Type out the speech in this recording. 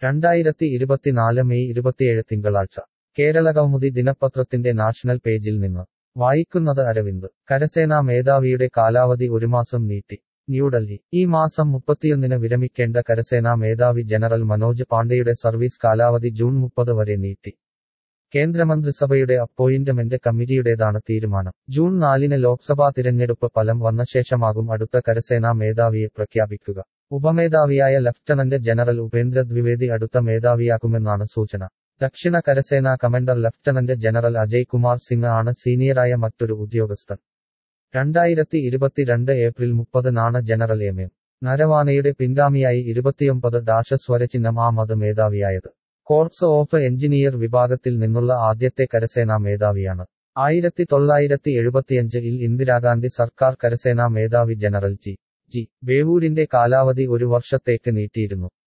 രണ്ടായിരത്തി ഇരുപത്തിനാല് മെയ് ഇരുപത്തിയേഴ് തിങ്കളാഴ്ച കേരള കൗമുദി ദിനപത്രത്തിന്റെ നാഷണൽ പേജിൽ നിന്ന് വായിക്കുന്നത് അരവിന്ദ് കരസേനാ മേധാവിയുടെ കാലാവധി ഒരു മാസം നീട്ടി ന്യൂഡൽഹി ഈ മാസം മുപ്പത്തിയൊന്നിന് വിരമിക്കേണ്ട കരസേനാ മേധാവി ജനറൽ മനോജ് പാണ്ഡെയുടെ സർവീസ് കാലാവധി ജൂൺ മുപ്പത് വരെ നീട്ടി കേന്ദ്രമന്ത്രിസഭയുടെ അപ്പോയിന്റ്മെന്റ് കമ്മിറ്റിയുടേതാണ് തീരുമാനം ജൂൺ നാലിന് ലോക്സഭാ തിരഞ്ഞെടുപ്പ് ഫലം വന്ന ശേഷമാകും അടുത്ത കരസേനാ മേധാവിയെ പ്രഖ്യാപിക്കുക ഉപമേധാവിയായ ലഫ്റ്റനന്റ് ജനറൽ ഉപേന്ദ്ര ദ്വിവേദി അടുത്ത മേധാവിയാകുമെന്നാണ് സൂചന ദക്ഷിണ കരസേനാ commander lieutenant general Ajay Kumar Singh ആണ് സീനിയറായ മറ്റൊരു ഉദ്യോഗസ്ഥൻ രണ്ടായിരത്തി ഇരുപത്തിരണ്ട് ഏപ്രിൽ മുപ്പതിനാണ് ജനറൽ എം എം നരവാനയുടെ പിൻഗാമിയായി ഇരുപത്തിയൊമ്പത് ഡാഷ സ്വരചിഹ്നം ആമത് മേധാവിയായത് കോർപ്സ് ഓഫ് എഞ്ചിനീയർ വിഭാഗത്തിൽ നിന്നുള്ള ആദ്യത്തെ കരസേനാ മേധാവിയാണ് ആയിരത്തി തൊള്ളായിരത്തി എഴുപത്തിയഞ്ചിൽ ഇന്ദിരാഗാന്ധി സർക്കാർ കരസേനാ മേധാവി ജനറൽ ജി ജി ബേവൂരിന്റെ കാലാവധി ഒരു വർഷത്തേക്ക് നീട്ടിയിരുന്നു